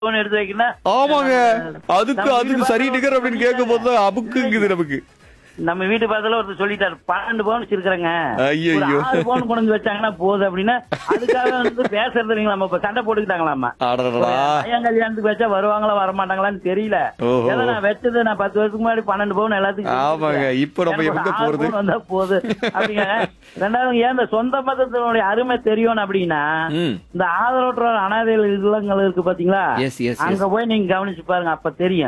பவுன் எடுத்து வைக்கணும் ஆமாங்க அதுக்கு அதுக்கு சரி நிகர் அப்படின்னு கேட்கும் போது அபுக்குங்குது நமக்கு நம்ம வீட்டு பக்கத்துல ஒருத்தர் சொல்லிட்டாரு பன்னெண்டு பவுன் வச்சிருக்கிறேங்க ஐயையோ. ஒரு ஆறு பவுன் கொண்டு வந்து வச்சாங்கன்னா போதும் அப்படின்னா அதுக்காக வந்து பேசுறது இல்லைங்களா நம்ம இப்ப சண்டை போட்டுக்கிட்டாங்களாமா அடடா பையன் கல்யாணத்துக்கு வச்சா வருவாங்களா வரமாட்டாங்களான்னு தெரியல ஓஹோ. ஏன்னா நான் வச்சது நான் பத்து வருஷத்துக்கு முன்னாடி பன்னெண்டு பவுன் எல்லாத்துக்கும் ஆமாங்க இப்ப நம்ம எனக்கு எங்க ஒரு ஆறு போறது பவுன் வந்தா போகுது அப்படிங்க ரெண்டாவது ஏன் இந்த சொந்த மதத்தினுடைய அருமை தெரியும் அப்படின்னா ம் இந்த ஆதரவற்ற அனாதை இல்லங்கள் இருக்கு பாத்தீங்களா எஸ் எஸ் அங்க போய் நீங்க கவனிச்சு பாருங்க அப்ப தெரியும்